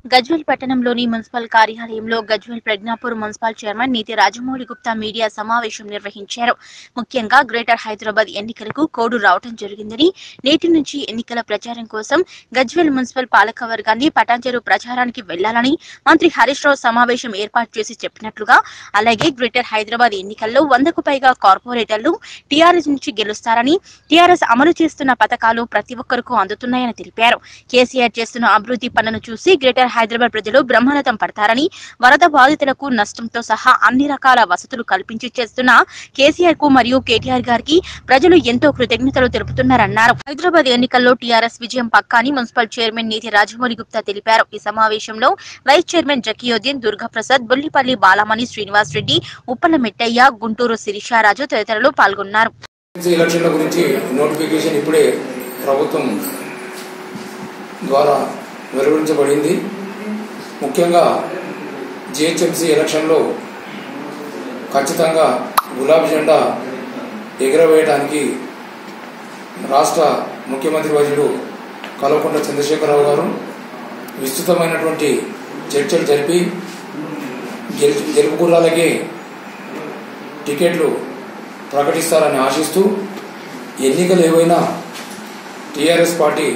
గజ్వేల్ పట్టణంలోని మున్సిపల్ కార్యాలయంలో Gajwel Pragnapur municipal chairman నీతి రాజమౌళి గుప్తా మీడియా సమావేశం నిర్వహించారు ముఖ్యంగా గ్రేటర్ హైదరాబాద్ ఎన్నికలకు కోడ్ రావటం జరిగిందని నేటి నుంచి ఎన్నికల ప్రచారం కోసం గజ్వేల్ మున్సిపల్ పాలక వర్గాన్ని పటాంచెరు ప్రచారానికి వెళ్లాలని మంత్రి హరీష్ రావు సమావేశం ఏర్పాటు చేసి చెప్పినట్లుగా అలాగే గ్రేటర్ హైదరాబాద్ ఎన్నికల్లో వందకు పైగా కార్పొరేటర్లు టీఆర్ఎస్ నుంచి గెలుస్తారని టీఆర్ఎస్ అమలు చేస్తున్న పథకాలు ప్రతి ఒక్కరికి అందుతున్నాయని తెలిపారు కేసీఆర్ చేస్తున్న అభివృద్ధి పనులను చూసి గ్రేటర్ హైదరాబాద్ ప్రజలు బ్రహ్మరథం పడతారని వరద బాధితులకు నష్టంతో సహా అన్ని రకాల వసతులు కల్పించి చేస్తున్న కేసీఆర్ కు మరియు కేటీఆర్ గారికి ప్రజలు ఎంతో కృతజ్ఞతలు తెలుపుతున్నారన్నారు హైదరాబాద్ ఎన్నికల్లో టీఆర్ఎస్ విజయం పక్కాని మున్సిపల్ చైర్మన్ నీతి రాజమౌళి గుప్తా తెలిపారు ఈ సమావేశంలో వైస్ చైర్మన్ జకీయుద్దీన్ దుర్గాప్రసాద్ బుల్లిపల్లి బాలమణి శ్రీనివాస్ రెడ్డి ఉప్పల మెట్టయ్య గుంటూరు శిరీషారాజు తదితరులు పాల్గొన్నారు ఎమ్మెల్సీ ఎలక్షన్ల గురించి నోటిఫికేషన్ ఇప్పుడే ప్రభుత్వం ద్వారా వెలువరించబడింది ముఖ్యంగా జిహెచ్ఎంసీ ఎలక్షన్లో ఖచ్చితంగా గులాబీ జెండా ఎగురవేయడానికి రాష్ట్ర ముఖ్యమంత్రి వర్యులు కల్వకుంట్ల చంద్రశేఖరరావు గారు విస్తృతమైనటువంటి చర్చలు జరిపి గెలు గెలుపు గుర్రాలకి టికెట్లు ప్రకటిస్తారని ఆశిస్తూ ఎన్నికలు ఏవైనా టీఆర్ఎస్ పార్టీ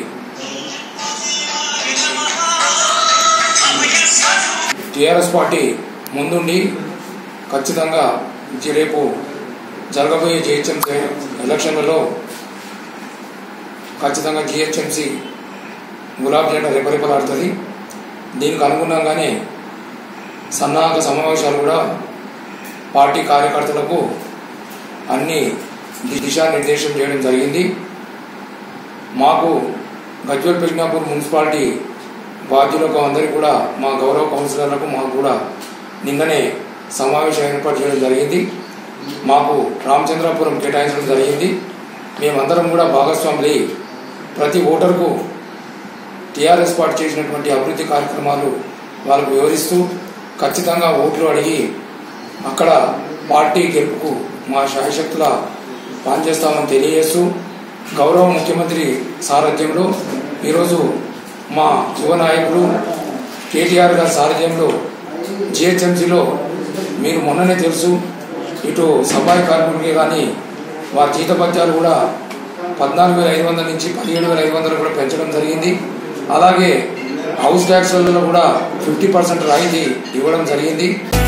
టీఆర్ఎస్ పార్టీ ముందుండి ఖచ్చితంగా జి- రేపు జరగబోయే జిహెచ్ఎంసీ ఎలక్షన్లలో ఖచ్చితంగా జిహెచ్ఎంసీ గులాబీ జెండా రెపరెపలాడుతుంది దీనికి అనుగుణంగానే సన్నాహక సమావేశాలు కూడా పార్టీ కార్యకర్తలకు అన్ని దిశానిర్దేశం చేయడం జరిగింది మాకు గజ్వల్ ప్రజ్ఞాపూర్ మున్సిపాలిటీ బాధ్యులకు అందరికీ కూడా మా గౌరవ కౌన్సిలర్లకు మాకు కూడా నిన్ననే సమావేశం ఏర్పాటు చేయడం జరిగింది మాకు రామచంద్రాపురం కేటాయించడం జరిగింది మేమందరం కూడా భాగస్వాములై ప్రతి ఓటర్కు టీఆర్ఎస్ పార్టీ చేసినటువంటి అభివృద్ధి కార్యక్రమాలు వాళ్ళకు వివరిస్తూ ఖచ్చితంగా ఓట్లు అడిగి అక్కడ పార్టీ గెలుపుకు మా శాయశక్తుల పనిచేస్తామని తెలియజేస్తూ గౌరవ ముఖ్యమంత్రి సారథ్యంలో ఈరోజు మా యువ నాయకులు కేటీఆర్ గారి సారథ్యంలో జిహెచ్ఎంసీలో మీరు మొన్ననే తెలుసు ఇటు సఫాయి కార్మికులకి కానీ వారి జీతపత్యాలు కూడా పద్నాలుగు వేల ఐదు వందల నుంచి పదిహేడు వేల ఐదు వందలు కూడా పెంచడం జరిగింది అలాగే హౌస్ ట్యాక్స్లలో కూడా ఫిఫ్టీ పర్సెంట్ రాయితీ ఇవ్వడం జరిగింది